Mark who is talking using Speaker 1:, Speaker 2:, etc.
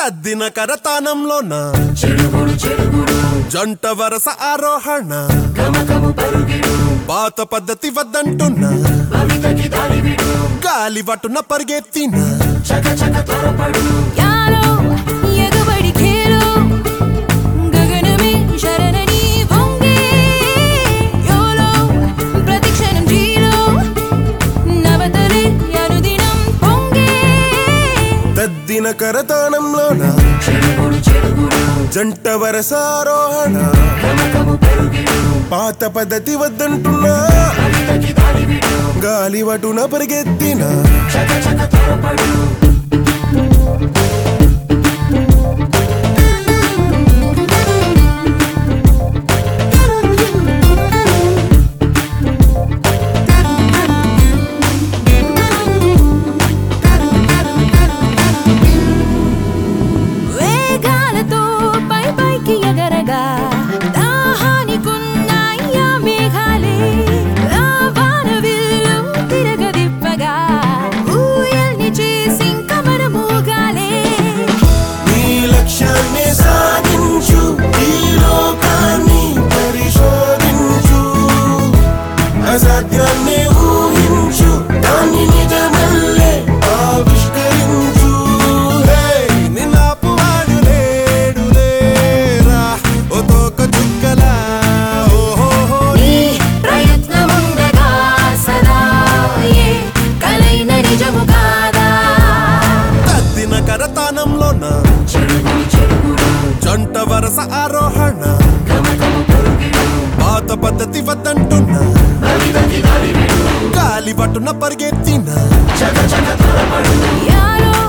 Speaker 1: తద్దిన కరతానంలోన
Speaker 2: చెడుగుడు చెడుగుడు
Speaker 1: జంట వరస ఆరోహణ
Speaker 2: గమకము పరుగిడు
Speaker 1: పాత పద్ధతి వద్దంటున్నా
Speaker 2: భవితకి దారి విడు
Speaker 1: గాలి వటున పరిగెత్తిన
Speaker 2: చక చక త్వరపడు
Speaker 3: యాలో ఎగబడి ఖేలో గగనమే శరణని పొంగే యోలో ప్రతిక్షణం జీలో నవతలే అనుదినం పొంగే
Speaker 1: తద్దిన కరతానంలోన
Speaker 2: చెడుగుడు చెడుగుడు
Speaker 1: జంట వరస ఆరోహణ
Speaker 2: గమకము పరుగిడు
Speaker 1: పాత పద్ధతి వద్దంటున్నా
Speaker 2: భవితకి దారి విడు
Speaker 1: గాలి వటున పరిగెత్తిన
Speaker 2: చక చక త్వరపడు
Speaker 3: వేగాలతో పై పైకి ఎగరగా దాహానికున్నాయ్యా మేఘాలే రావాన విల్లు తిరగదిప్పగా ఊయల్ని చేసి కమరమూగాలే
Speaker 1: నీ లక్ష్యాన్ని సాధించు ఈ లోకాన్ని పరిశోధించు అసాధ్యాన్ని ఊహించు దాన్ని నిజమల్లే ఆవిష్కరించు హే, నిన్నాపువాడు లేడు లేరా, ఓ తోక చుక్కలా, ఓహోహో,
Speaker 3: నీ ప్రయత్నముండగా సదా ఏ కలైన నిజము కాదా
Speaker 1: తద్దిన కరతానంలోన
Speaker 2: చెడుగుడు చెడుగుడు
Speaker 1: జంట వరస ఆరోహణ
Speaker 2: గమకము పరుగిడు
Speaker 1: పాత పద్ధతి వద్దంటున్నా
Speaker 2: భవితకి దారి విడు
Speaker 1: గాలి పట్టున పరిగెత్తిన
Speaker 2: చక చక త్వరపడు
Speaker 3: యాలో